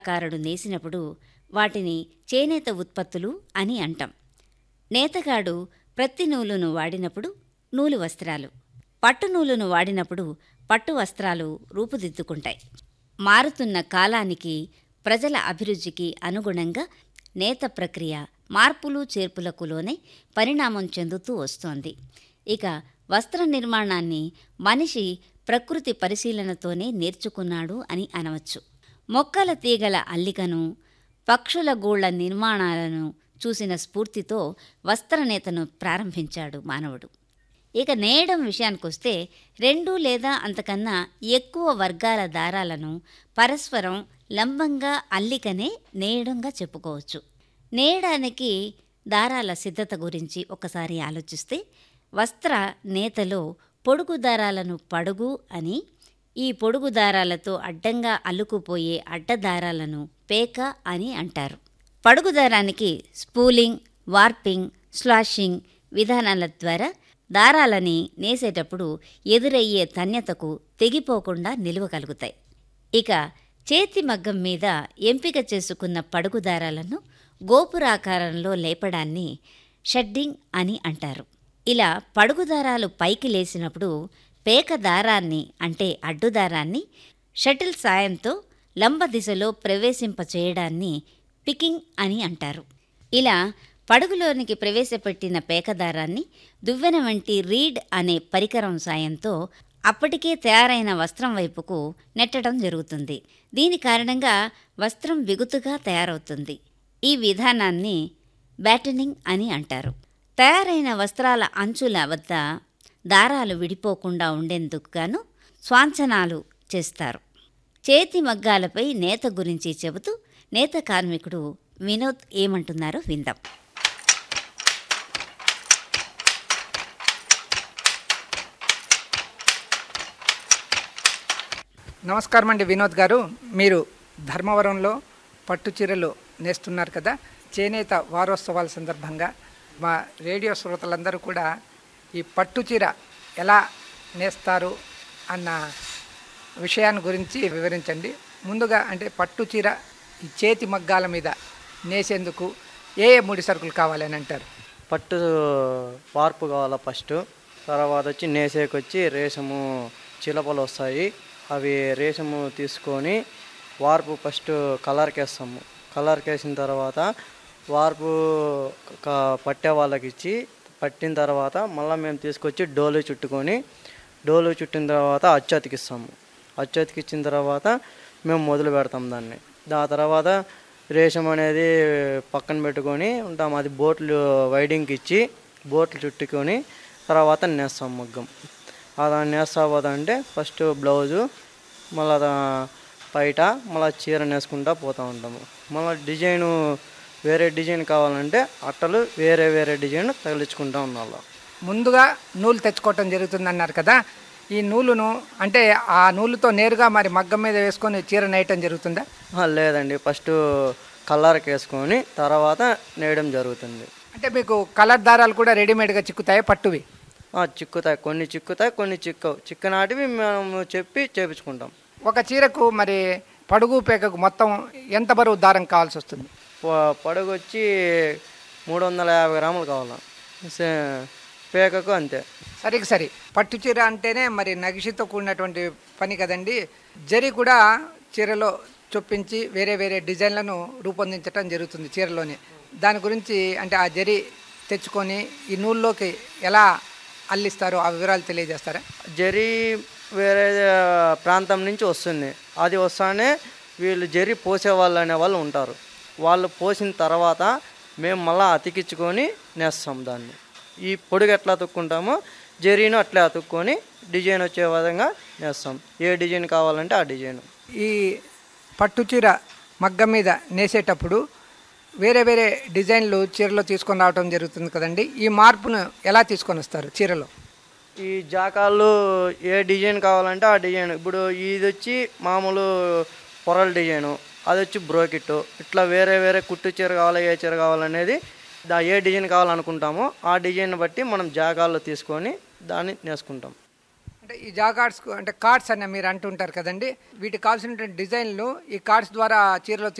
కారుడు నేసినప్పుడు వాటిని చేనేత ఉత్పత్తులు అని అంటాం నేతగాడు ప్రత్తి నూలును వాడినప్పుడు నూలు వస్త్రాలు పట్టు నూలును వాడినప్పుడు పట్టు వస్త్రాలు రూపుదిద్దుకుంటాయి మారుతున్న కాలానికి ప్రజల అభిరుచికి అనుగుణంగా నేత ప్రక్రియ మార్పులు చేర్పులకు లోనే పరిణామం చెందుతూ వస్తోంది ఇక వస్త్ర నిర్మాణాన్ని మనిషి ప్రకృతి పరిశీలనతోనే నేర్చుకున్నాడు అని అనవచ్చు మొక్కల తీగల అల్లికను పక్షుల గూళ్ల నిర్మాణాలను చూసిన స్ఫూర్తితో వస్త్రనేతను ప్రారంభించాడు మానవుడు ఇక నేయడం విషయానికొస్తే రెండు లేదా అంతకన్నా ఎక్కువ వర్గాల దారాలను పరస్పరం లంబంగా అల్లికనే నేయడంగా చెప్పుకోవచ్చు నేయడానికి దారాల సిద్ధత గురించి ఒకసారి ఆలోచిస్తే వస్త్ర నేతలో పొడుగు దారాలను పడుగు అని ఈ పొడుగు దారాలతో అడ్డంగా అల్లుకుపోయే అడ్డదారాలను పేక అని అంటారు పడుగు దారానికి స్పూలింగ్ వార్పింగ్ స్లాషింగ్ విధానాల ద్వారా దారాలని నేసేటప్పుడు ఎదురయ్యే తన్యతకు తెగిపోకుండా నిలువగలుగుతాయి ఇక చేతి మగ్గం మీద ఎంపిక చేసుకున్న పడుగు దారాలను గోపురాకారంలో లేపడాన్ని షడ్డింగ్ అని అంటారు ఇలా పడుగు దారాలు పైకి లేసినప్పుడు పేక దారాన్ని అంటే అడ్డుదారాన్ని షటిల్ సాయంతో లంబ దిశలో ప్రవేశింపచేయడాన్ని పికింగ్ అని అంటారు ఇలా పడుగులోనికి ప్రవేశపెట్టిన పేకదారాన్ని దువ్వెన వంటి రీడ్ అనే పరికరం సాయంతో అప్పటికే తయారైన వస్త్రం వైపుకు నెట్టడం జరుగుతుంది దీని కారణంగా వస్త్రం బిగుతుగా తయారవుతుంది ఈ విధానాన్ని బ్యాటనింగ్ అని అంటారు తయారైన వస్త్రాల అంచుల వద్ద దారాలు విడిపోకుండా ఉండేందుకు గాను స్వాంచనాలు చేస్తారు చేతి మగ్గాలపై నేత గురించి చెబుతూ నేత కార్మికుడు వినోద్ ఏమంటున్నారో విందాం నమస్కారం అండి వినోద్ గారు మీరు ధర్మవరంలో పట్టు చీరలు నేస్తున్నారు కదా చేనేత వారోత్సవాల సందర్భంగా మా రేడియో శ్రోతలందరూ కూడా ఈ పట్టు చీర ఎలా నేస్తారు అన్న విషయాన్ని గురించి వివరించండి ముందుగా అంటే పట్టు చీర ఈ చేతి మగ్గాల మీద నేసేందుకు ఏ ఏ ముడి సరుకులు కావాలని అంటారు పట్టు వార్పు కావాలా ఫస్ట్ తర్వాత వచ్చి నేసేకి వచ్చి రేషము చిలపలు వస్తాయి అవి రేషము తీసుకొని వార్పు ఫస్ట్ కలర్కి వేస్తాము కలర్కి వేసిన తర్వాత వార్పు క- పట్టే వాళ్ళకి ఇచ్చి పట్టిన తర్వాత మళ్ళీ మేము తీసుకొచ్చి డోలు చుట్టుకొని డోలు చుట్టిన తర్వాత అచ్చు అతికిస్తాము అచ్చు అతికిచ్చిన తర్వాత మేము మొదలు పెడతాం దాన్ని దాని తర్వాత రేషం అనేది పక్కన పెట్టుకొని ఉంటాం అది బోట్లు వైడింగ్కి ఇచ్చి బోట్లు చుట్టుకొని తర్వాత నేస్తాం మగ్గం అలా నేస్తా పోతుంటే ఫస్ట్ బ్లౌజు మళ్ళీ బయట మళ్ళీ చీర నేసుకుంటా పోతూ ఉంటాము మళ్ళీ డిజైను వేరే డిజైన్ కావాలంటే అట్టలు వేరే వేరే డిజైన్ తగిలించుకుంటా ఉండాలి ముందుగా నూలు తెచ్చుకోవటం జరుగుతుందన్నారు కదా ఈ నూలును అంటే ఆ నూలుతో నేరుగా మరి మగ్గం మీద వేసుకొని చీర నేయటం జరుగుతుందా ఆ, లేదండి ఫస్ట్ కలర్కి వేసుకొని తర్వాత నేయడం జరుగుతుంది అంటే మీకు కలర్ దారాలు కూడా రెడీమేడ్గా చిక్కుతాయి పట్టువి ఆ, చిక్కుతాయి కొన్ని చిక్కుతాయి కొన్ని చిక్కవు చిక్కనాటివి మేము చెప్పి చేపించుకుంటాం ఒక చీరకు మరి పడుగు పేకకు మొత్తం ఎంత బరువు దారం కావాల్సి వస్తుంది ప- పడగ వచ్చి మూడు వందల యాభై గ్రాములు కావాలి సే- పేకకు అంతే సరికి సరి పట్టు చీర అంటేనే మరి నగిషితో కూడినటువంటి పని కదండి జరి కూడా చీరలో చొప్పించి వేరే వేరే డిజైన్లను రూపొందించడం జరుగుతుంది చీరలోనే దాని గురించి అంటే ఆ జరి తెచ్చుకొని ఈ నూల్లోకి ఎలా అల్లిస్తారో ఆ వివరాలు తెలియజేస్తారా జరి వేరే ప్రాంతం నుంచి వస్తుంది అది వస్తానే వీళ్ళు జరి పోసే వాళ్ళు అనే వాళ్ళు ఉంటారు వాళ్ళు పోసిన తర్వాత మేము మళ్ళీ అతికించుకొని నేస్తాం దాన్ని ఈ పొడుగు ఎట్లా అతుక్కుంటామో జరీను అట్లే అతుక్కొని డిజైన్ వచ్చే విధంగా నేస్తాం ఏ డిజైన్ కావాలంటే ఆ డిజైన్ ఈ పట్టు చీర మగ్గం మీద నేసేటప్పుడు వేరే వేరే డిజైన్లు చీరలో తీసుకొని రావడం జరుగుతుంది కదండి ఈ మార్పును ఎలా తీసుకొని వస్తారు చీరలో ఈ జాకాళ్ళు ఏ డిజైన్ కావాలంటే ఆ డిజైన్ ఇప్పుడు ఇది వచ్చి మామూలు పొరల డిజైను అది వచ్చి బ్రోకెట్ ఇట్లా వేరే వేరే కుట్టు చీర కావాలా ఏ చీర కావాలనేది దా ఏ డిజైన్ కావాలనుకుంటామో ఆ డిజైన్ బట్టి మనం జాగాల్లో తీసుకొని దాన్ని నేసుకుంటాం అంటే ఈ జాగార్డ్స్ అంటే కార్డ్స్ అని మీరు అంటుంటారు కదండి వీటికి కావాల్సినటువంటి డిజైన్లు ఈ కార్డ్స్ ద్వారా చీరలో